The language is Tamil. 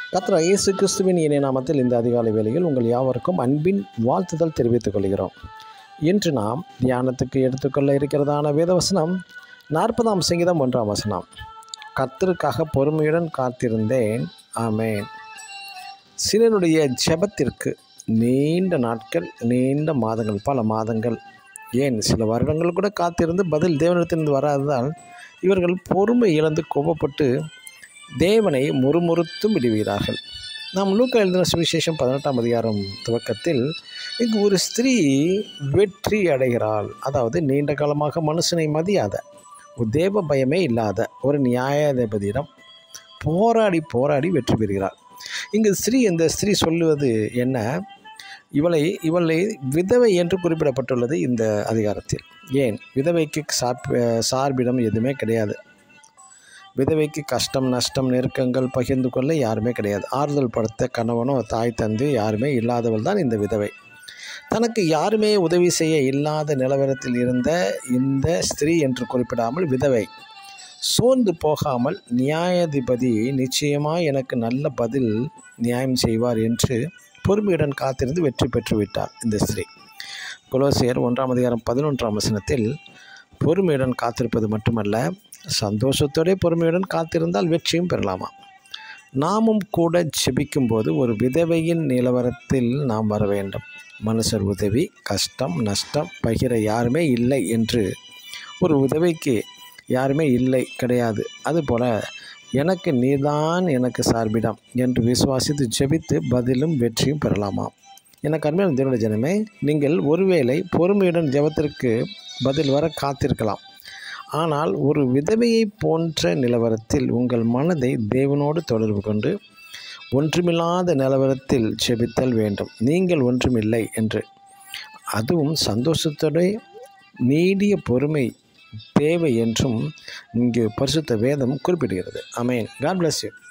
கத்ரா இயேசு கிறிஸ்துவின் இணைய நாமத்தில் இந்த அதிகாலை வேளையில் உங்கள் யாவருக்கும் அன்பின் வாழ்த்துதல் தெரிவித்துக் கொள்கிறோம் இன்று நாம் தியானத்துக்கு எடுத்துக்கொள்ள இருக்கிறதான வேதவசனம் நாற்பதாம் சங்கீதம் ஒன்றாம் வசனம் கர்த்தருக்காக பொறுமையுடன் காத்திருந்தேன் ஆமேன் சிலருடைய ஜெபத்திற்கு நீண்ட நாட்கள் நீண்ட மாதங்கள் பல மாதங்கள் ஏன் சில வருடங்கள் கூட காத்திருந்து பதில் தேவனிடத்திலிருந்து வராததால் இவர்கள் பொறுமை இழந்து கோபப்பட்டு தேவனை முறுமுறுத்தும் விடுவீரார்கள் நாம் லூக்கா எழுதின சுவிசேஷம் பதினெட்டாம் அதிகாரம் துவக்கத்தில் இங்கு ஒரு ஸ்திரீ வெற்றி அடைகிறாள் அதாவது நீண்ட காலமாக மனுஷனை மதியாத ஒரு தேவ பயமே இல்லாத ஒரு நியாயாதிபதியிடம் போராடி போராடி வெற்றி பெறுகிறாள் இங்கு ஸ்திரீ இந்த ஸ்திரீ சொல்லுவது என்ன இவளை இவளை விதவை என்று குறிப்பிடப்பட்டுள்ளது இந்த அதிகாரத்தில் ஏன் விதவைக்கு சார்ப சார்பிடம் எதுவுமே கிடையாது விதவைக்கு கஷ்டம் நஷ்டம் நெருக்கங்கள் பகிர்ந்து கொள்ள யாருமே கிடையாது ஆறுதல் படுத்த கணவனோ தாய் தந்து யாருமே இல்லாதவள் தான் இந்த விதவை தனக்கு யாருமே உதவி செய்ய இல்லாத நிலவரத்தில் இருந்த இந்த ஸ்திரீ என்று குறிப்பிடாமல் விதவை சோர்ந்து போகாமல் நியாயாதிபதி நிச்சயமாக எனக்கு நல்ல பதில் நியாயம் செய்வார் என்று பொறுமையுடன் காத்திருந்து வெற்றி பெற்று விட்டார் இந்த ஸ்திரீ குலோசியர் ஒன்றாம் அதிகாரம் பதினொன்றாம் வசனத்தில் பொறுமையுடன் காத்திருப்பது மட்டுமல்ல சந்தோஷத்தோட பொறுமையுடன் காத்திருந்தால் வெற்றியும் பெறலாமா நாமும் கூட ஜெபிக்கும்போது ஒரு விதவையின் நிலவரத்தில் நாம் வர வேண்டும் மனுஷர் உதவி கஷ்டம் நஷ்டம் பகிர யாருமே இல்லை என்று ஒரு உதவிக்கு யாருமே இல்லை கிடையாது அதுபோல் எனக்கு நீதான் எனக்கு சார்பிடம் என்று விசுவாசித்து ஜெபித்து பதிலும் வெற்றியும் பெறலாமா எனக்கு அருமையான தேவனுடைய ஜனமே நீங்கள் ஒருவேளை பொறுமையுடன் ஜெபத்திற்கு பதில் வர காத்திருக்கலாம் ஆனால் ஒரு விதவையை போன்ற நிலவரத்தில் உங்கள் மனதை தேவனோடு தொடர்பு கொண்டு ஒன்றுமில்லாத நிலவரத்தில் ஜெபித்தல் வேண்டும் நீங்கள் ஒன்றுமில்லை என்று அதுவும் சந்தோஷத்தோட நீடிய பொறுமை தேவை என்றும் இங்கு பரிசுத்த வேதம் குறிப்பிடுகிறது அமேன் காட் பிளஸ் யூ